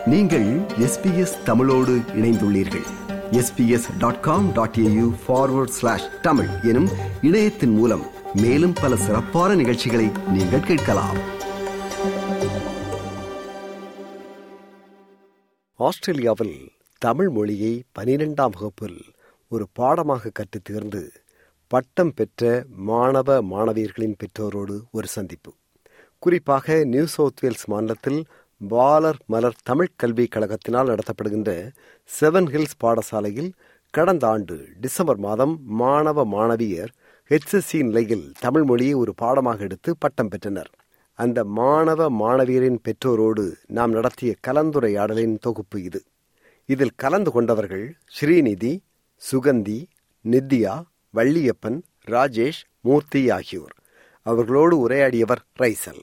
நீங்கள் எஸ்பிஎஸ் தமிழோடு இணைந்துள்ளீர்கள் SBS dot com dot AU forward slash Tamil எனும் இணையத்தின் மூலம் மேலும் பல சிறப்பான நிகழ்ச்சிகளை நீங்கள் கேட்கலாம் ஆஸ்திரேலியாவில் தமிழ் மொழியை பனிரெண்டாம் வகுப்பில் ஒரு பாடமாக கற்றுத் தேர்ந்து பட்டம் பெற்ற மாணவ மாணவியர்களின் பெற்றோரோடு ஒரு சந்திப்பு குறிப்பாக நியூ சவுத் வேல்ஸ் மாநிலத்தில் பாலர் மலர் தமிழ் கல்விக் கழகத்தினால் நடத்தப்படுகின்ற செவன் ஹில்ஸ் பாடசாலையில் கடந்த ஆண்டு டிசம்பர் மாதம் மாணவ மாணவியர் ஹெச்எஸ்சி நிலையில் தமிழ் மொழியை ஒரு பாடமாக எடுத்து பட்டம் பெற்றனர் அந்த மாணவ மாணவியரின் பெற்றோரோடு நாம் நடத்திய கலந்துரையாடலின் தொகுப்பு இது இதில் கலந்து கொண்டவர்கள் ஸ்ரீநிதி சுகந்தி நித்யா வள்ளியப்பன் ராஜேஷ் மூர்த்தி ஆகியோர் அவர்களோடு உரையாடியவர் ரைசல்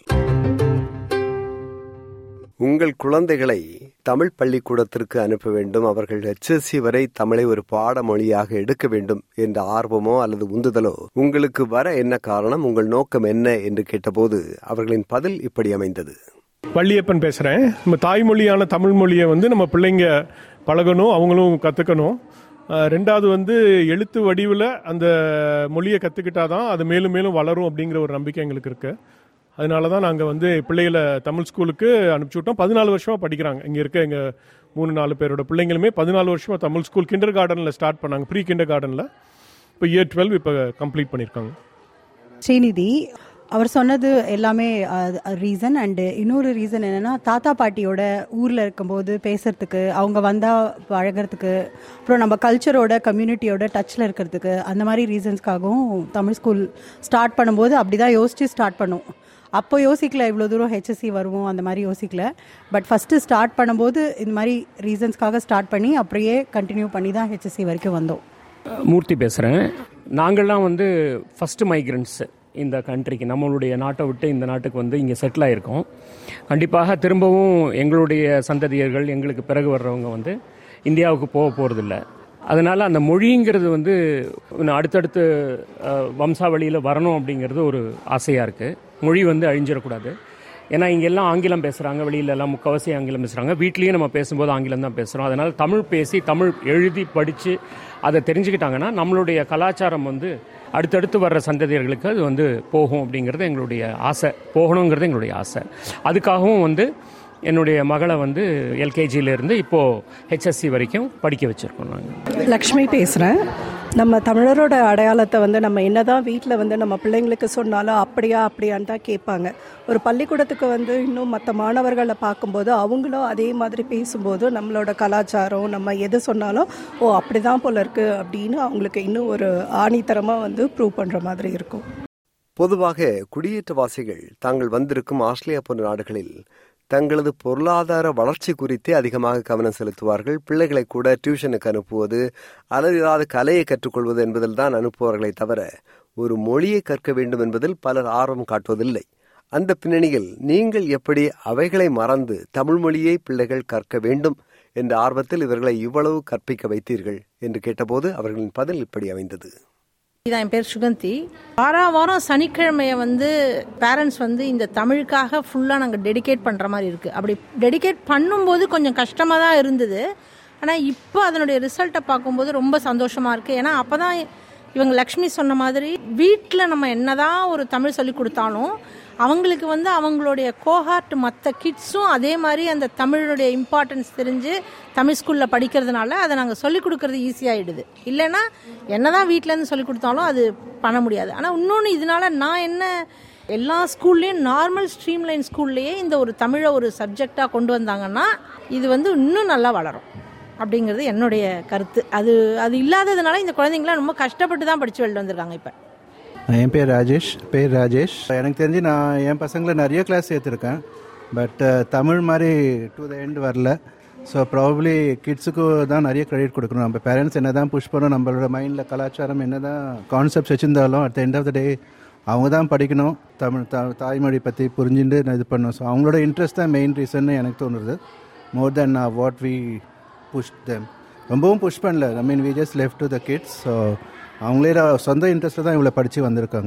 உங்கள் குழந்தைகளை தமிழ் பள்ளிக்கூடத்திற்கு அனுப்ப வேண்டும் அவர்கள் ஹெச்எஸ்சி வரை தமிழை ஒரு பாட மொழியாக எடுக்க வேண்டும் என்ற ஆர்வமோ அல்லது உந்துதலோ உங்களுக்கு வர என்ன காரணம் உங்கள் நோக்கம் என்ன என்று கேட்டபோது அவர்களின் பதில் இப்படி அமைந்தது வள்ளியப்பன் பேசுகிறேன் நம்ம தாய்மொழியான தமிழ் மொழியை வந்து நம்ம பிள்ளைங்க பழகணும் அவங்களும் கற்றுக்கணும் ரெண்டாவது வந்து எழுத்து வடிவில் அந்த மொழியை கற்றுக்கிட்டா தான் அது மேலும் மேலும் வளரும் அப்படிங்கிற ஒரு நம்பிக்கை எங்களுக்கு இருக்குது அதனால தான் நாங்கள் வந்து பிள்ளைகளை தமிழ் ஸ்கூலுக்கு அனுப்பிச்சி விட்டோம் பதினாலு வருஷமாக படிக்கிறாங்க இங்கே இருக்க எங்கள் மூணு நாலு பேரோட பிள்ளைங்களுமே பதினாலு வருஷமாக தமிழ் ஸ்கூல் கிண்டர் கார்டனில் ஸ்டார்ட் பண்ணாங்க ப்ரீ கிண்டர் கார்டனில் இப்போ இயர் டுவெல் இப்போ கம்ப்ளீட் பண்ணியிருக்காங்க ஸ்ரீநிதி அவர் சொன்னது எல்லாமே ரீசன் அண்டு இன்னொரு ரீசன் என்னன்னா தாத்தா பாட்டியோட ஊரில் இருக்கும்போது பேசுறதுக்கு அவங்க வந்தால் பழகிறதுக்கு அப்புறம் நம்ம கல்ச்சரோட கம்யூனிட்டியோட டச்சில் இருக்கிறதுக்கு அந்த மாதிரி ரீசன்ஸ்க்காகவும் தமிழ் ஸ்கூல் ஸ்டார்ட் பண்ணும்போது அப்படி தான் யோசித்து ஸ்டார்ட் பண்ணோம் அப்போ யோசிக்கல இவ்வளோ தூரம் ஹெச்எஸ்சி வருவோம் அந்த மாதிரி யோசிக்கல பட் ஃபஸ்ட்டு ஸ்டார்ட் பண்ணும்போது இந்த மாதிரி ரீசன்ஸ்க்காக ஸ்டார்ட் பண்ணி அப்படியே கண்டினியூ பண்ணி தான் ஹெச்எஸ்சி வரைக்கும் வந்தோம் மூர்த்தி பேசுகிறேன் நாங்கள்லாம் வந்து ஃபஸ்ட்டு மைக்ரண்ட்ஸு இந்த கண்ட்ரிக்கு நம்மளுடைய நாட்டை விட்டு இந்த நாட்டுக்கு வந்து இங்கே செட்டில் ஆகிருக்கோம் கண்டிப்பாக திரும்பவும் எங்களுடைய சந்ததியர்கள் எங்களுக்கு பிறகு வர்றவங்க வந்து இந்தியாவுக்கு போக போகிறதில்ல அதனால் அந்த மொழிங்கிறது வந்து அடுத்தடுத்து வம்சாவளியில் வரணும் அப்படிங்கிறது ஒரு ஆசையாக இருக்குது மொழி வந்து அழிஞ்சிடக்கூடாது ஏன்னா இங்கே எல்லாம் ஆங்கிலம் பேசுகிறாங்க வெளியில எல்லாம் முக்கவசி ஆங்கிலம் பேசுகிறாங்க வீட்லேயும் நம்ம பேசும்போது ஆங்கிலம் தான் பேசுகிறோம் அதனால் தமிழ் பேசி தமிழ் எழுதி படித்து அதை தெரிஞ்சுக்கிட்டாங்கன்னா நம்மளுடைய கலாச்சாரம் வந்து அடுத்தடுத்து வர்ற சந்ததியர்களுக்கு அது வந்து போகும் அப்படிங்கிறது எங்களுடைய ஆசை போகணுங்கிறது எங்களுடைய ஆசை அதுக்காகவும் வந்து என்னுடைய மகளை வந்து எல்கேஜியிலேருந்து இப்போது ஹெச்எஸ்சி வரைக்கும் படிக்க வச்சுருக்கோம் நாங்கள் லக்ஷ்மி பேசுகிறேன் நம்ம தமிழரோட அடையாளத்தை வந்து நம்ம என்னதான் வீட்டில் வந்து நம்ம பிள்ளைங்களுக்கு சொன்னாலும் அப்படியா அப்படியான்னு தான் கேட்பாங்க ஒரு பள்ளிக்கூடத்துக்கு வந்து இன்னும் மற்ற மாணவர்களை பார்க்கும்போது அவங்களும் அதே மாதிரி பேசும்போது நம்மளோட கலாச்சாரம் நம்ம எது சொன்னாலும் ஓ அப்படி தான் போல இருக்குது அப்படின்னு அவங்களுக்கு இன்னும் ஒரு ஆணித்தரமாக வந்து ப்ரூவ் பண்ணுற மாதிரி இருக்கும் பொதுவாக குடியேற்றவாசிகள் தாங்கள் வந்திருக்கும் ஆஸ்திரேலியா போன்ற நாடுகளில் தங்களது பொருளாதார வளர்ச்சி குறித்தே அதிகமாக கவனம் செலுத்துவார்கள் பிள்ளைகளை கூட டியூஷனுக்கு அனுப்புவது அல்லது ஏதாவது கலையை கற்றுக்கொள்வது என்பதில் தான் அனுப்புவார்களை தவிர ஒரு மொழியை கற்க வேண்டும் என்பதில் பலர் ஆர்வம் காட்டுவதில்லை அந்த பின்னணியில் நீங்கள் எப்படி அவைகளை மறந்து தமிழ் மொழியை பிள்ளைகள் கற்க வேண்டும் என்ற ஆர்வத்தில் இவர்களை இவ்வளவு கற்பிக்க வைத்தீர்கள் என்று கேட்டபோது அவர்களின் பதில் இப்படி அமைந்தது என் பேர் சுகந்தி வாரம் வாரம் சனிக்கிழமைய வந்து பேரண்ட்ஸ் வந்து இந்த தமிழுக்காக ஃபுல்லாக நாங்கள் டெடிகேட் பண்ணுற மாதிரி இருக்குது அப்படி டெடிகேட் பண்ணும்போது கொஞ்சம் கஷ்டமாக தான் இருந்தது ஆனால் இப்போ அதனுடைய ரிசல்ட்டை பார்க்கும்போது ரொம்ப சந்தோஷமாக இருக்குது ஏன்னா அப்போ தான் இவங்க லக்ஷ்மி சொன்ன மாதிரி வீட்டில் நம்ம என்னதான் ஒரு தமிழ் சொல்லி கொடுத்தாலும் அவங்களுக்கு வந்து அவங்களுடைய கோஹார்ட் மற்ற கிட்ஸும் அதே மாதிரி அந்த தமிழுடைய இம்பார்ட்டன்ஸ் தெரிஞ்சு தமிழ் ஸ்கூலில் படிக்கிறதுனால அதை நாங்கள் சொல்லிக் கொடுக்கறது ஈஸியாகிடுது இல்லைன்னா என்னதான் வீட்டிலேருந்து சொல்லி கொடுத்தாலும் அது பண்ண முடியாது ஆனால் இன்னொன்று இதனால நான் என்ன எல்லா ஸ்கூல்லையும் நார்மல் ஸ்ட்ரீம்லைன் ஸ்கூல்லையே இந்த ஒரு தமிழை ஒரு சப்ஜெக்டாக கொண்டு வந்தாங்கன்னா இது வந்து இன்னும் நல்லா வளரும் அப்படிங்கிறது என்னுடைய கருத்து அது அது இல்லாததுனால இந்த குழந்தைங்களாம் ரொம்ப கஷ்டப்பட்டு தான் படித்து வெளில வந்திருக்காங்க இப்போ என் பேர் ராஜேஷ் பேர் ராஜேஷ் எனக்கு தெரிஞ்சு நான் என் பசங்களை நிறைய கிளாஸ் சேர்த்துருக்கேன் பட் தமிழ் மாதிரி டு த எண்ட் வரல ஸோ ப்ராபப்ளி கிட்ஸுக்கு தான் நிறைய கிரெடிட் கொடுக்கணும் நம்ம பேரண்ட்ஸ் என்ன தான் புஷ் பண்ணணும் நம்மளோட மைண்டில் கலாச்சாரம் என்ன தான் கான்செப்ட்ஸ் வச்சுருந்தாலும் at the end of the day அவங்க தான் படிக்கணும் தமிழ் த தாய்மொழி பற்றி புரிஞ்சுட்டு இது பண்ணணும் ஸோ அவங்களோட இன்ட்ரெஸ்ட் தான் மெயின் ரீசன் எனக்கு தோணுது more than what we push them ரொம்பவும் புஷ் பண்ணல I mean we just left to the kids so அவங்களே சொந்த இன்ட்ரெஸ்ட்டில் தான் இவ்வளோ படித்து வந்திருக்காங்க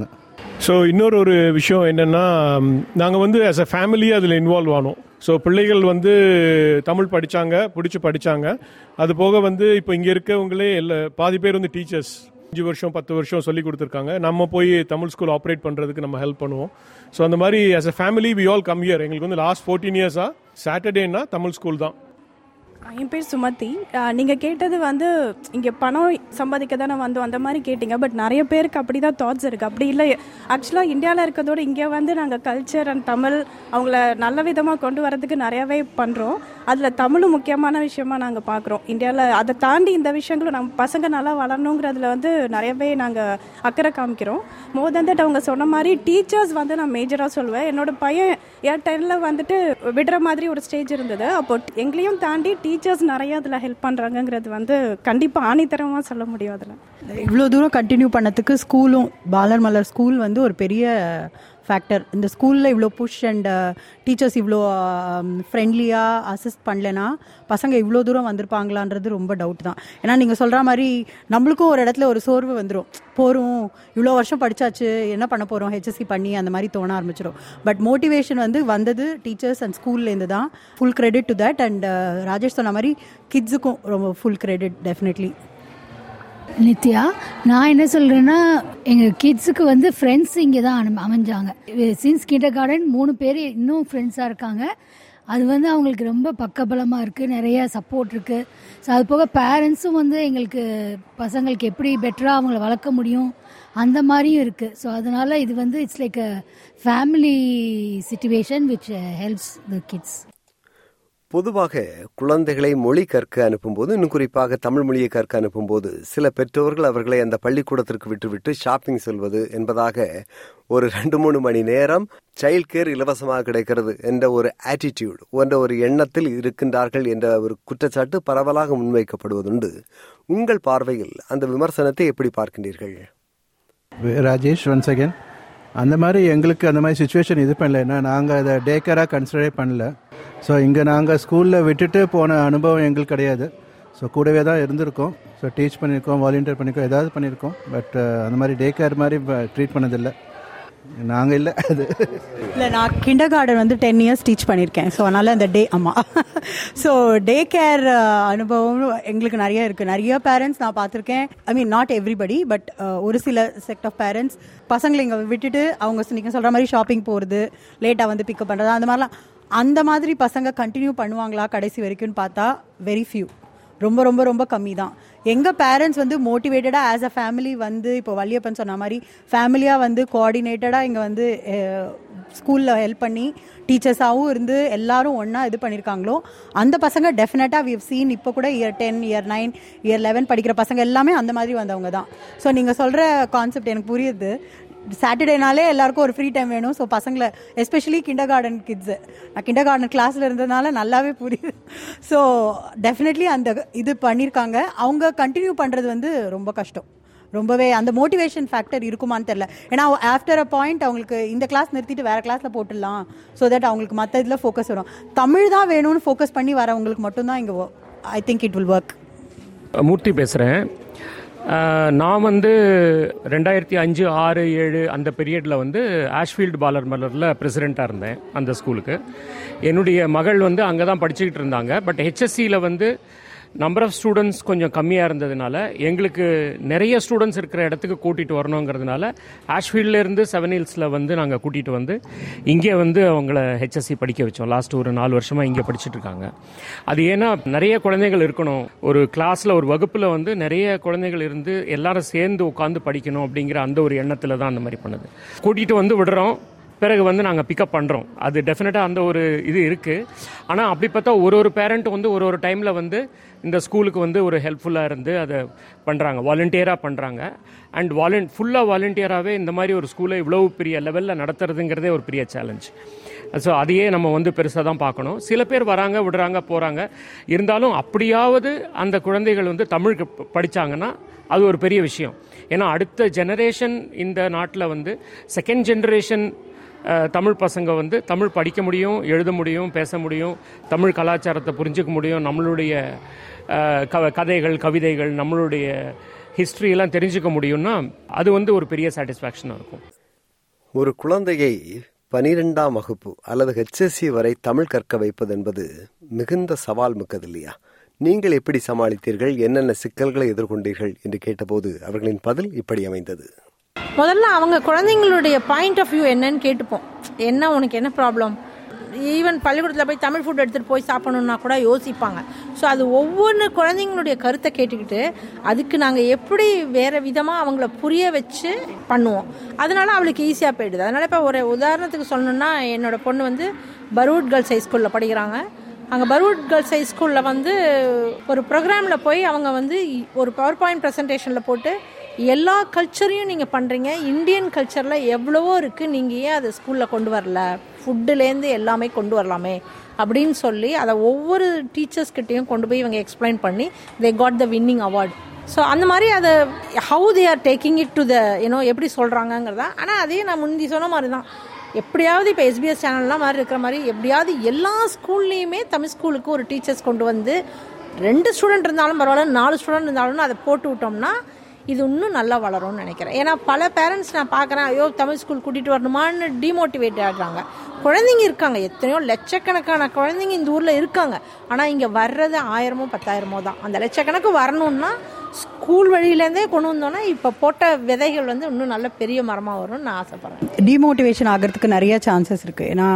ஸோ இன்னொரு ஒரு விஷயம் என்னென்னா நாங்கள் வந்து ஆஸ் அ ஃபேமிலி அதில் இன்வால்வ் ஆனோம் ஸோ பிள்ளைகள் வந்து தமிழ் படித்தாங்க பிடிச்சி படித்தாங்க அது போக வந்து இப்போ இங்கே இருக்கவங்களே எல்லா பாதி பேர் வந்து டீச்சர்ஸ் அஞ்சு வருஷம் பத்து வருஷம் சொல்லி கொடுத்துருக்காங்க நம்ம போய் தமிழ் ஸ்கூல் ஆப்ரேட் பண்ணுறதுக்கு நம்ம ஹெல்ப் பண்ணுவோம் ஸோ அந்த மாதிரி as a family we all come year எங்களுக்கு வந்து லாஸ்ட் ஃபோர்டீன் இயர்ஸாக சாட்டர்டேனா தமிழ் ஸ்கூல் தான் என் பேர் சுமதி நீங்கள் கேட்டது வந்து இங்கே பணம் சம்பாதிக்க தானே வந்தோம் அந்த மாதிரி கேட்டிங்க பட் நிறைய பேருக்கு அப்படி தான் தாட்ஸ் இருக்குது அப்படி இல்லை ஆக்சுவலாக இந்தியாவில் இருக்கிறதோட இங்கே வந்து நாங்கள் கல்ச்சர் அண்ட் தமிழ் அவங்கள நல்ல விதமாக கொண்டு வரதுக்கு நிறையாவே பண்ணுறோம் அதில் தமிழும் முக்கியமான விஷயமா நாங்கள் பார்க்குறோம் இந்தியாவில் அதை தாண்டி இந்த விஷயங்களும் நம்ம பசங்க நல்லா வளரணுங்கிறதுல வந்து நிறையவே நாங்கள் அக்கறை காமிக்கிறோம் மோர் தென் தட் அவங்க சொன்ன மாதிரி டீச்சர்ஸ் வந்து நான் மேஜராக சொல்லுவேன் என்னோட பையன் ஏர் டென்னில் வந்துட்டு விடுற மாதிரி ஒரு ஸ்டேஜ் இருந்தது அப்போ எங்களையும் தாண்டி டீச்சர்ஸ் நிறைய அதில் ஹெல்ப் பண்ணுறாங்கங்கிறது வந்து கண்டிப்பாக ஆணித்தரமாக சொல்ல முடியும் அதில் இவ்வளோ தூரம் கண்டினியூ பண்ணதுக்கு ஸ்கூலும் பாலர் மலர் ஸ்கூல் வந்து ஒரு பெரிய ஃபேக்டர் இந்த ஸ்கூலில் இவ்வளோ புஷ் அண்ட் டீச்சர்ஸ் இவ்வளோ ஃப்ரெண்ட்லியாக அசிஸ்ட் பண்ணலனா பசங்க இவ்வளோ தூரம் வந்திருப்பாங்களான்றது ரொம்ப டவுட் தான் ஏன்னா நீங்கள் சொல்கிற மாதிரி நம்மளுக்கும் ஒரு இடத்துல ஒரு சோர்வு வந்துடும் போகிறோம் இவ்வளோ வருஷம் படிச்சாச்சு என்ன பண்ண போகிறோம் ஹெச்எஸ்சி பண்ணி அந்த மாதிரி தோண ஆரம்பிச்சிடும் பட் மோட்டிவேஷன் வந்து வந்தது டீச்சர்ஸ் அண்ட் ஸ்கூல்லேருந்து தான் full credit to that and Rajesh சொன்ன மாதிரி கிட்ஸுக்கும் ரொம்ப ஃபுல் கிரெடிட் டெஃபினெட்லி நித்யா நான் என்ன சொல்கிறேன்னா எங்கள் கிட்ஸுக்கு வந்து ஃப்ரெண்ட்ஸ் இங்கே தான் அனு அமைஞ்சாங்க சின்ஸ் கிண்டர் கார்டன் மூணு பேர் இன்னும் ஃப்ரெண்ட்ஸாக இருக்காங்க அது வந்து அவங்களுக்கு ரொம்ப பக்கபலமாக இருக்குது நிறைய சப்போர்ட் இருக்குது ஸோ அது போக பேரண்ட்ஸும் வந்து எங்களுக்கு பசங்களுக்கு எப்படி பெட்டராக அவங்கள வளர்க்க முடியும் அந்த மாதிரியும் இருக்குது ஸோ அதனால் இது வந்து it's like a family situation which helps the kids பொதுவாக குழந்தைகளை மொழி கற்க அனுப்பும்போது இன்னும் குறிப்பாக தமிழ் மொழியை கற்க அனுப்பும்போது சில பெற்றோர்கள் அவர்களை அந்த பள்ளிக்கூடத்திற்கு விட்டுவிட்டு ஷாப்பிங் செல்வது என்பதாக ஒரு ரெண்டு மூணு மணி நேரம் சைல்ட் கேர் இலவசமாக கிடைக்கிறது என்ற ஒரு ஆட்டிடியூட் என்ற ஒரு எண்ணத்தில் இருக்கின்றார்கள் என்ற ஒரு குற்றச்சாட்டு பரவலாக முன்வைக்கப்படுவதுண்டு உங்கள் பார்வையில் அந்த விமர்சனத்தை எப்படி பார்க்கின்றீர்கள் ராஜேஷ் ஒன்ஸ் அகேன் அந்த மாதிரி எங்களுக்கு அந்த மாதிரி சுச்சுவேஷன் இது பண்ணல ஏன்னா நாங்கள் அதை டே கேராக கன்சிடரே பண்ணல ஸோ இங்கே நாங்கள் ஸ்கூலில் விட்டுட்டு போன அனுபவம் எங்களுக்கு கிடையாது ஸோ கூடவே தான் இருந்திருக்கோம் ஸோ டீச் பண்ணியிருக்கோம் வாலண்டியர் பண்ணியிருக்கோம் ஏதாவது பண்ணியிருக்கோம் பட் அந்த மாதிரி டே கேர் மாதிரி ட்ரீட் பண்ணதில்லை நாங்கள் இல்லை அது இல்லை நான் கிண்டர் கார்டன் வந்து டென் இயர்ஸ் டீச் பண்ணியிருக்கேன் ஸோ அதனால் அந்த டே ஆமாம் ஸோ டே கேர் அனுபவம் எங்களுக்கு நிறைய இருக்குது நிறைய பேரண்ட்ஸ் நான் பார்த்துருக்கேன் I mean not everybody but ஒரு சில செட் ஆஃப் பேரண்ட்ஸ் பசங்களை இங்கே விட்டுட்டு அவங்க நீங்கள் சொல்கிற மாதிரி ஷாப்பிங் போகிறது லேட்டாக வந்து பிக்கப் பண்ணுறது அந்த மாதிரிலாம் அந்த மாதிரி பசங்க கண்டினியூ பண்ணுவாங்களா கடைசி வரைக்கும்னு பார்த்தா வெரி ஃபியூ ரொம்ப ரொம்ப ரொம்ப கம்மி தான் எங்கள் பேரண்ட்ஸ் வந்து மோட்டிவேட்டடாக ஆஸ் அ ஃபேமிலி வந்து இப்போ வள்ளியப்பன் சொன்ன மாதிரி ஃபேமிலியாக வந்து கோஆர்டினேட்டடாக இங்கே வந்து ஸ்கூலில் ஹெல்ப் பண்ணி டீச்சர்ஸாகவும் இருந்து எல்லாரும் ஒன்றா இது பண்ணியிருக்காங்களோ அந்த பசங்க டெஃபினட்டாக விவ் சீன் இப்போ கூட year ten year nine year eleven படிக்கிற பசங்க எல்லாமே அந்த மாதிரி வந்தவங்க தான் ஸோ நீங்கள் சொல்கிற கான்செப்ட் எனக்கு புரியுது சாட்டர்டேனாலே எல்லாருக்கும் ஒரு ஃப்ரீ டைம் வேணும் ஸோ பசங்களை எஸ்பெஷலி கிண்டர் கார்டன் கிட்ஸு நான் கிண்டர் கார்டன் கிளாஸில் இருந்ததுனால நல்லாவே புரியுது ஸோ டெஃபினெட்லி அந்த இது பண்ணியிருக்காங்க அவங்க கண்டினியூ பண்ணுறது வந்து ரொம்ப கஷ்டம் ரொம்பவே அந்த மோட்டிவேஷன் ஃபேக்டர் இருக்குமான்னு தெரில ஏன்னா ஆஃப்டர் அ பாயிண்ட் அவங்களுக்கு இந்த கிளாஸ் நிறுத்திட்டு வேற கிளாஸில் போட்டுடலாம் ஸோ தட் அவங்களுக்கு மற்ற இதில் ஃபோக்கஸ் வரும் தமிழ் தான் வேணும்னு ஃபோக்கஸ் பண்ணி வரவங்களுக்கு மட்டும்தான் இங்கே I think it will work Murthy பேசுகிறேன் நான் வந்து ரெண்டாயிரத்தி அஞ்சு ஆறு ஏழு அந்த பீரியடில் வந்து ஆஷ்ஃபீல்டு பாலர் மலரில் பிரசிடெண்ட்டாக இருந்தேன் அந்த ஸ்கூலுக்கு என்னுடைய மகள் வந்து அங்கே தான் படிச்சுக்கிட்டு இருந்தாங்க பட் ஹெச்எஸ்சியில் வந்து நம்பர் ஆஃப் ஸ்டூடெண்ட்ஸ் கொஞ்சம் கம்மியாக இருந்ததுனால எங்களுக்கு நிறைய ஸ்டூடெண்ட்ஸ் இருக்கிற இடத்துக்கு கூட்டிகிட்டு வரணுங்கிறதுனால ஆஷ்ஃபீல்ட்லேருந்து செவன் ஹில்ஸில் வந்து நாங்கள் கூட்டிகிட்டு வந்து இங்கே வந்து அவங்கள ஹெச்எஸ்சி படிக்க வச்சோம் லாஸ்ட் ஒரு நாலு வருஷமாக இங்கே படிச்சுட்டு இருக்காங்க அது ஏன்னா நிறைய குழந்தைகள் இருக்கணும் ஒரு கிளாஸில் ஒரு வகுப்பில் வந்து நிறைய குழந்தைகள் இருந்து எல்லாரும் சேர்ந்து உட்காந்து படிக்கணும் அப்படிங்கிற அந்த ஒரு எண்ணத்தில் தான் அந்த மாதிரி பண்ணுது கூட்டிகிட்டு வந்து விடுறோம் பிறகு வந்து நாங்கள் பிக்கப் பண்ணுறோம் அது டெஃபினட்டாக அந்த ஒரு இது இருக்குது ஆனால் அப்படி பார்த்தா ஒரு ஒரு பேரண்ட் வந்து ஒரு ஒரு டைமில் வந்து இந்த ஸ்கூலுக்கு வந்து ஒரு ஹெல்ப்ஃபுல்லாக இருந்து அதை பண்ணுறாங்க வாலண்டியராக பண்ணுறாங்க அண்ட் வாலண்ட் ஃபுல்லாக வாலண்டியராகவே இந்த மாதிரி ஒரு ஸ்கூலை இவ்வளோ பெரிய லெவலில் நடத்துறதுங்கிறதே ஒரு பெரிய சேலஞ்ச் ஸோ அதையே நம்ம வந்து பெருசாக தான் பார்க்கணும் சில பேர் வராங்க விடுறாங்க போகிறாங்க இருந்தாலும் அப்படியாவது அந்த குழந்தைகள் வந்து தமிழுக்கு படித்தாங்கன்னா அது ஒரு பெரிய விஷயம் ஏன்னா அடுத்த ஜெனரேஷன் இந்த நாட்டில் வந்து செகண்ட் ஜெனரேஷன் தமிழ் பசங்க வந்து தமிழ் படிக்க முடியும் எழுத முடியும் பேச முடியும் தமிழ் கலாச்சாரத்தை புரிஞ்சுக்க முடியும் நம்மளுடைய க கதைகள் கவிதைகள் நம்மளுடைய ஹிஸ்ட்ரியெல்லாம் தெரிஞ்சுக்க முடியும்னா அது வந்து ஒரு பெரிய சாட்டிஸ்ஃபேக்ஷனாக இருக்கும் ஒரு குழந்தையை பனிரெண்டாம் வகுப்பு அல்லது ஹெச்எஸ்சி வரை தமிழ் கற்க வைப்பது என்பது மிகுந்த சவால் மிக்கது இல்லையா நீங்கள் எப்படி சமாளித்தீர்கள் என்னென்ன சிக்கல்களை எதிர்கொண்டீர்கள் என்று கேட்டபோது அவர்களின் பதில் இப்படி அமைந்தது முதல்ல அவங்க குழந்தைங்களுடைய பாயிண்ட் ஆஃப் வியூ என்னன்னு கேட்டுப்போம் என்ன உனக்கு என்ன ப்ராப்ளம் ஈவன் பள்ளிக்கூடத்தில் போய் தமிழ் ஃபுட் எடுத்துகிட்டு போய் சாப்பிடணுன்னா கூட யோசிப்பாங்க ஸோ அது ஒவ்வொன்று குழந்தைங்களுடைய கருத்தை கேட்டுக்கிட்டு அதுக்கு நாங்கள் எப்படி வேறு விதமாக அவங்கள புரிய வச்சு பண்ணுவோம் அதனால அவளுக்கு ஈஸியாக போயிடுது அதனால் இப்போ ஒரு உதாரணத்துக்கு சொல்லணுன்னா என்னோட பொண்ணு வந்து பரூட் கேர்ள்ஸ் ஹை ஸ்கூலில் படிக்கிறாங்க அங்கே பரூட் கேர்ள்ஸ் ஹை ஸ்கூலில் வந்து ஒரு ப்ரோக்ராமில் போய் அவங்க வந்து ஒரு பவர் பாயிண்ட் ப்ரெசன்டேஷனில் போட்டு எல்லா கல்ச்சரையும் நீங்கள் பண்ணுறீங்க இந்தியன் கல்ச்சரில் எவ்வளவோ இருக்குது நீங்கள் ஏன் அதை ஸ்கூலில் கொண்டு வரல ஃபுட்டுலேருந்து எல்லாமே கொண்டு வரலாமே அப்படின்னு சொல்லி அதை ஒவ்வொரு டீச்சர்ஸ்கிட்டையும் கொண்டு போய் இவங்க எக்ஸ்பிளைன் பண்ணி they got the winning award so அந்த மாதிரி அதை how they are taking it to the you know எப்படி சொல்கிறாங்கங்கிறதா ஆனால் அதே நான் முந்தி சொன்ன மாதிரி தான் எப்படியாவது இப்போ எஸ்பிஎஸ் சேனல்லாம் மாதிரி இருக்கிற மாதிரி எப்படியாவது எல்லா ஸ்கூல்லையுமே தமிழ் ஸ்கூலுக்கு ஒரு டீச்சர்ஸ் கொண்டு வந்து ரெண்டு ஸ்டூடெண்ட் இருந்தாலும் பரவாயில்ல நாலு ஸ்டூடெண்ட் இருந்தாலும் அதை போட்டு விட்டோம்னா இது இன்னும் நல்லா வளரும்னு நினைக்கிறேன் ஏன்னா பல பேரண்ட்ஸ் நான் பார்க்குறேன் ஐயோ தமிழ் ஸ்கூல் கூட்டிகிட்டு வரணுமான்னு டிமோட்டிவேட் ஆகுறாங்க குழந்தைங்க இருக்காங்க எத்தனையோ லட்சக்கணக்கான குழந்தைங்க இந்த ஊரில் இருக்காங்க ஆனால் இங்கே வர்றது ஆயிரமோ பத்தாயிரமோ தான் அந்த லட்சக்கணக்கு வரணும்னா ஸ்கூல் வழியிலேருந்தே கொண்டு வந்தோன்னா இப்போ போட்ட விதைகள் வந்து இன்னும் நல்ல பெரிய மரமாக வரும்னு நான் ஆசைப்பட்றேன் டிமோட்டிவேஷன் ஆகிறதுக்கு நிறைய சான்சஸ் இருக்குது ஏன்னா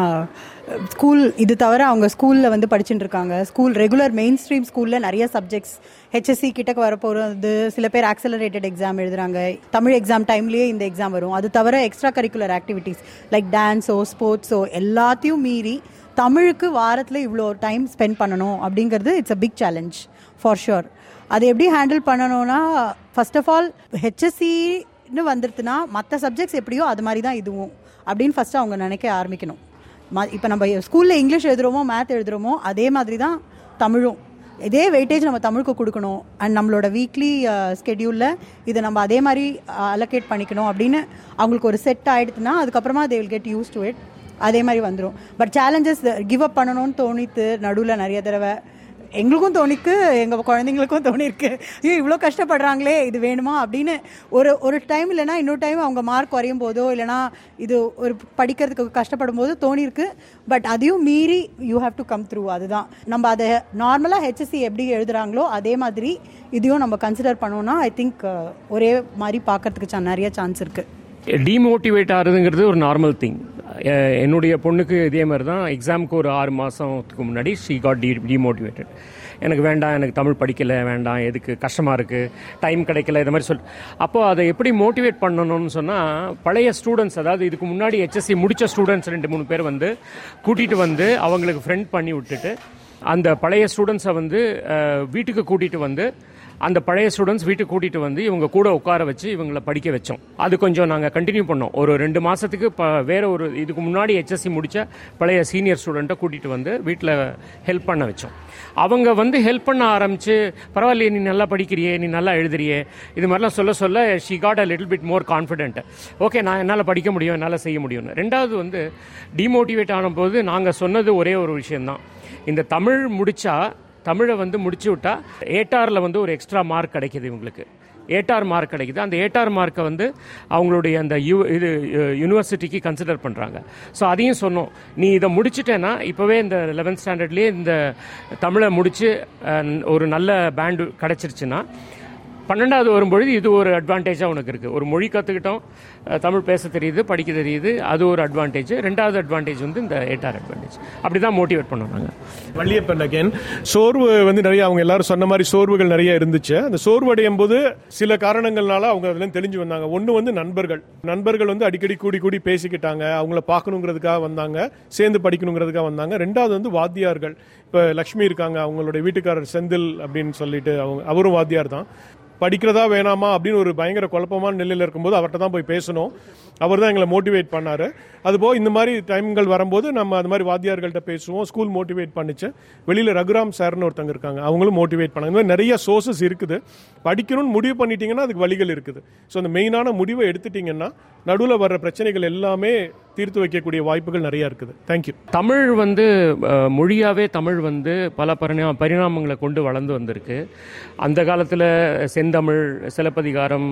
ஸ்கூல் இது தவிர அவங்க ஸ்கூலில் வந்து படிச்சுட்டு இருக்காங்க ஸ்கூல் ரெகுலர் மெயின் ஸ்ட்ரீம் ஸ்கூலில் நிறைய சப்ஜெக்ட்ஸ் ஹெச்எஸ்சி கிட்டக்கு வரப்போகிறது சில பேர் ஆக்சலரேட்டட் எக்ஸாம் எழுதுறாங்க தமிழ் எக்ஸாம் டைம்லேயே இந்த எக்ஸாம் வரும் அது தவிர எக்ஸ்ட்ரா கரிக்குலர் ஆக்டிவிட்டீஸ் லைக் டான்ஸோ ஸ்போர்ட்ஸோ எல்லாத்தையும் மீறி தமிழுக்கு வாரத்தில் இவ்வளோ டைம் ஸ்பெண்ட் பண்ணணும் அப்படிங்கிறது it's a big challenge for sure அதை எப்படி ஹேண்டில் பண்ணணும்னா ஃபர்ஸ்ட் ஆஃப் ஆல் ஹெச்எஸ்சின்னு வந்துருதுன்னா மற்ற சப்ஜெக்ட்ஸ் எப்படியோ அது மாதிரி தான் இதுவும் அப்படின்னு ஃபஸ்ட்டு அவங்க நினைக்க ஆரம்பிக்கணும் ம இப்போ நம்ம ஸ்கூலில் இங்கிலீஷ் எழுதுகிறோமோ மேத் எழுதுகிறோமோ அதே மாதிரி தான் தமிழும் இதே வெயிட்டேஜ் நம்ம தமிழுக்கு கொடுக்கணும் அண்ட் நம்மளோட வீக்லி ஸ்கெடியூலில் இதை நம்ம அதே மாதிரி அலோகேட் பண்ணிக்கணும் அப்படின்னு அவங்களுக்கு ஒரு செட் ஆகிடுதுன்னா அதுக்கப்புறமா they will get use to it அதே மாதிரி வந்துடும் பட் சேலஞ்சஸ் கிவ் அப் பண்ணணும்னு தோணித்து நடுவில் நிறைய தடவை எங்களுக்கும் தோணிக்கு எங்கள் குழந்தைங்களுக்கும் தோணிருக்கு ஐயோ இவ்வளோ கஷ்டப்படுறாங்களே இது வேணுமா அப்படின்னு ஒரு ஒரு டைம் இல்லைனா இன்னொரு டைம் அவங்க மார்க் குறையும் போதோ இல்லைனா இது ஒரு படிக்கிறதுக்கு கஷ்டப்படும் போது தோணிருக்கு பட் அதையும் மீறி you have to come through அதுதான் நம்ம அதை நார்மலாக ஹெச்எஸ்சி எப்படி எழுதுறாங்களோ அதே மாதிரி இதையும் நம்ம கன்சிடர் பண்ணோம்னா ஐ திங்க் ஒரே மாதிரி பார்க்கறதுக்கு நிறைய சான்ஸ் இருக்குது டிமோட்டிவேட் ஆகுதுங்கிறது ஒரு நார்மல் திங் என்னுடைய பொண்ணுக்கு இதே மாதிரி தான் எக்ஸாமுக்கு ஒரு ஆறு மாதத்துக்கு முன்னாடி ஷீ காட் டி டிமோட்டிவேட்டட் எனக்கு வேண்டாம் எனக்கு தமிழ் படிக்கலை வேண்டாம் எதுக்கு கஷ்டமாக இருக்குது டைம் கிடைக்கல இது மாதிரி சொல் அப்போது அதை எப்படி மோட்டிவேட் பண்ணணும்னு சொன்னால் பழைய ஸ்டூடெண்ட்ஸ் அதாவது இதுக்கு முன்னாடி ஹெச்எஸ்சி முடித்த ஸ்டூடெண்ட்ஸ் ரெண்டு மூணு பேர் வந்து கூட்டிகிட்டு வந்து அவங்களுக்கு ஃப்ரெண்ட் பண்ணி விட்டுட்டு அந்த பழைய ஸ்டூடெண்ட்ஸை வந்து வீட்டுக்கு கூட்டிகிட்டு வந்து அந்த பழைய ஸ்டூடெண்ட்ஸ் வீட்டுக்கு கூட்டிகிட்டு வந்து இவங்க கூட உட்கார வச்சு இவங்களை படிக்க வச்சோம் அது கொஞ்சம் நாங்கள் கண்டினியூ பண்ணோம் ஒரு ரெண்டு மாதத்துக்கு இப்போ வேற ஒரு இதுக்கு முன்னாடி ஹெச்எஸ்சி முடித்த பழைய சீனியர் ஸ்டூடெண்ட்டை கூட்டிகிட்டு வந்து வீட்டில் ஹெல்ப் பண்ண வச்சோம் அவங்க வந்து ஹெல்ப் பண்ண ஆரம்பித்து பரவாயில்லையே நீ நல்லா படிக்கிறியே நீ நல்லா எழுதுறியே இது மாதிரிலாம் சொல்ல சொல்ல she got a little bit more confident okay நான் என்னால் படிக்க முடியும் என்னால் செய்ய முடியும்னு ரெண்டாவது வந்து டிமோட்டிவேட் ஆனபோது நாங்கள் சொன்னது ஒரே ஒரு விஷயந்தான் இந்த தமிழ் முடித்தா தமிழை வந்து முடிச்சு விட்டா ஏட்டாரில் வந்து ஒரு எக்ஸ்ட்ரா மார்க் கிடைக்கிது இவங்களுக்கு ஏட்டார் மார்க் கிடைக்குது அந்த ஏட்டார் மார்க்கை வந்து அவங்களுடைய அந்த யூ இது யூனிவர்சிட்டிக்கு கன்சிடர் பண்ணுறாங்க ஸோ அதையும் சொன்னோம் நீ இதை முடிச்சிட்டேன்னா இப்போவே இந்த லெவன்த் ஸ்டாண்டர்ட்லேயே இந்த தமிழை முடித்து ஒரு நல்ல பேண்டு கிடச்சிருச்சுன்னா பன்னெண்டாவது வரும்பொழுது இது ஒரு அட்வான்டேஜாக உனக்கு இருக்குது ஒரு மொழி கற்றுக்கிட்டோம் தமிழ் பேச தெரியுது படிக்க தெரியுது அது ஒரு அட்வான்டேஜ் ரெண்டாவது அட்வான்டேஜ் வந்து இந்த ஏட்டார் அட்வான்டேஜ் அப்படி தான் மோட்டிவேட் பண்ணோம் நாங்கள் வள்ளியப்பன் அகேன் சோர்வு வந்து நிறைய அவங்க எல்லாரும் சொன்ன மாதிரி சோர்வுகள் நிறைய இருந்துச்சு அந்த சோர்வு அடையும் போது சில காரணங்கள்னால அவங்க அதுல தெரிஞ்சு வந்தாங்க ஒன்று வந்து நண்பர்கள் நண்பர்கள் வந்து அடிக்கடி கூடி கூடி பேசிக்கிட்டாங்க அவங்கள பார்க்கணுங்கிறதுக்காக வந்தாங்க சேர்ந்து படிக்கணுங்கிறதுக்காக வந்தாங்க ரெண்டாவது வந்து வாத்தியார்கள் இப்போ லக்ஷ்மி இருக்காங்க அவங்களுடைய வீட்டுக்காரர் செந்தில் அப்படின்னு சொல்லிட்டு அவங்க அவரும் வாத்தியார் தான் படிக்கிறதா வேணாமா அப்படின்னு ஒரு பயங்கர குழப்பமான நிலையில் இருக்கும்போது அவர்கிட்ட தான் போய் பேசணும் அவர் தான் எங்களை மோட்டிவேட் பண்ணார் அதுபோக இந்த மாதிரி டைம்கள் வரும்போது நம்ம அது மாதிரி வாத்தியார்கள்ட்ட பேசுவோம் ஸ்கூல் மோட்டிவேட் பண்ணிச்சு வெளியில் ரகுராம் சார்னு ஒருத்தங்க இருக்காங்க அவங்களும் மோட்டிவேட் பண்ணாங்க இந்த மாதிரி நிறைய சோர்சஸ் இருக்குது படிக்கணும்னு முடிவு பண்ணிட்டீங்கன்னா அதுக்கு வழிகள் இருக்குது ஸோ அந்த மெயினான முடிவை எடுத்துட்டீங்கன்னா நடுவில் வர்ற பிரச்சனைகள் எல்லாமே தீர்த்து வைக்கக்கூடிய வாய்ப்புகள் நிறைய இருக்குது தேங்க்யூ தமிழ் வந்து மொழியாகவே தமிழ் வந்து பல பரிணா பரிணாமங்களை கொண்டு வளர்ந்து வந்திருக்கு அந்த காலத்தில் செந்தமிழ் சிலப்பதிகாரம்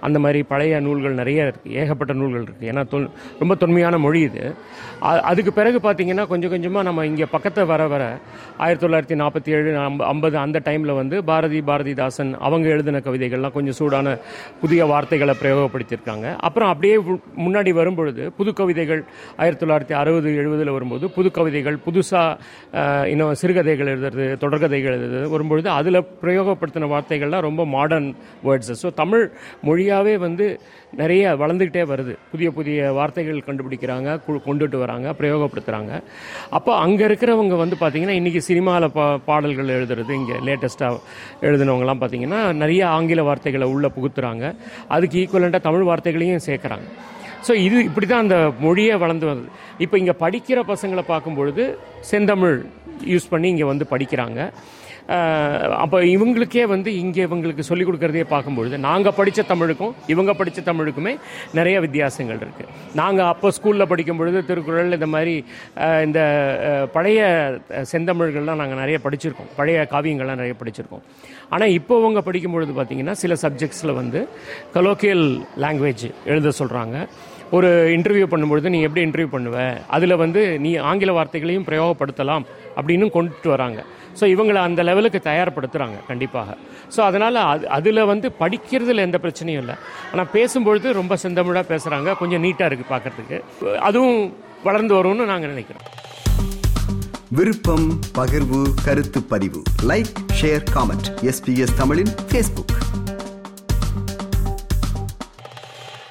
அந்த மாதிரி பழைய நூல்கள் நிறைய இருக்குது ஏகப்பட்ட நூல்கள் இருக்குது ஏன்னா தொல் ரொம்ப தொன்மையான மொழி இது அ- அதுக்கு பிறகு பார்த்தீங்கன்னா கொஞ்சம் கொஞ்சமாக நம்ம இங்கே பக்கத்தை வர வர ஆயிரத்தி தொள்ளாயிரத்தி நாற்பத்தி ஏழு ஐம்பது அந்த டைமில் வந்து பாரதி பாரதிதாசன் அவங்க எழுதின கவிதைகள்லாம் கொஞ்சம் சூடான புதிய வார்த்தைகளை பிரயோகப்படுத்தியிருக்காங்க அப்புறம் அப்படியே உ- முன்னாடி வரும்பொழுது புது கவிதைகள் ஆயிரத்தி தொள்ளாயிரத்தி அறுபது எழுபதில் வரும்போது புது கவிதைகள் புதுசாக இன்னும் சிறுகதைகள் எழுதுறது தொடர்கதைகள் எழுதுறது வரும்பொழுது அதில் பிரயோகப்படுத்தின வார்த்தைகள்லாம் ரொம்ப மாடர்ன் வேர்ட்ஸு ஸோ தமிழ் மொழியாகவே வந்து நிறைய வளர்ந்துக்கிட்டே வருது புதிய புதிய வார்த்தைகள் கண்டுபிடிக்கிறாங்க கு- கொண்டுட்டு வராங்க பிரயோகப்படுத்துகிறாங்க அப்போ அங்கே இருக்கிறவங்க வந்து பார்த்தீங்கன்னா இன்றைக்கி சினிமாவில் பா பாடல்கள் எழுதுறது இங்கே லேட்டஸ்ட்டாக எழுதினவங்கலாம் பார்த்தீங்கன்னா நிறைய ஆங்கில வார்த்தைகளை உள்ளே புகுத்துறாங்க அதுக்கு ஈக்குவலண்ட்டாக தமிழ் வார்த்தைகளையும் சேர்க்குறாங்க ஸோ இது இப்படி தான் அந்த மொழியே வளர்ந்து வருது இப்போ இங்கே படிக்கிற பசங்களை பார்க்கும்பொழுது செந்தமிழ் யூஸ் பண்ணி இங்கே வந்து படிக்கிறாங்க அப்போ இவங்களுக்கே வந்து இங்கே இவங்களுக்கு சொல்லிக் கொடுக்குறதையே பார்க்கும்பொழுது நாங்கள் படித்த தமிழுக்கும் இவங்க படித்த தமிழுக்குமே நிறைய வித்தியாசங்கள் இருக்குது நாங்கள் அப்போ ஸ்கூலில் படிக்கும் பொழுது திருக்குறள் இந்த மாதிரி அஹ், இந்த அஹ், பழைய அஹ், செந்தமிழ்கள்லாம் நாங்கள் நிறைய படிச்சிருக்கோம் பழைய காவியங்கள்லாம் நிறைய படிச்சிருக்கோம் ஆனால் இப்போ அவங்க படிக்கும் பொழுது பார்த்தீங்கன்னா சில சப்ஜெக்ட்ஸில் வந்து கலோக்கியல் லாங்குவேஜ் எழுத சொல்கிறாங்க ஒரு இன்டர்வியூ பண்ணும்பொழுது நீ எப்படி இன்டர்வியூ பண்ணுவ அதில் வந்து நீ ஆங்கில வார்த்தைகளையும் பிரயோகப்படுத்தலாம் அப்படின்னு கொண்டுட்டு வராங்க ஸோ இவங்களை அந்த லெவலுக்கு தயார்படுத்துகிறாங்க கண்டிப்பாக ஸோ அதனால் அது அதில் வந்து படிக்கிறதுல எந்த பிரச்சனையும் இல்லை ஆனால் பேசும்பொழுது ரொம்ப செந்தமிழாக பேசுகிறாங்க கொஞ்சம் நீட்டாக இருக்குது பார்க்கறதுக்கு அதுவும் வளர்ந்து வரும்னு நாங்கள் நினைக்கிறோம் விருப்பம் பகிர்வு கருத்து பதிவு லைக் ஷேர் காமெண்ட் எஸ்பிஎஸ் தமிழின் ஃபேஸ்புக்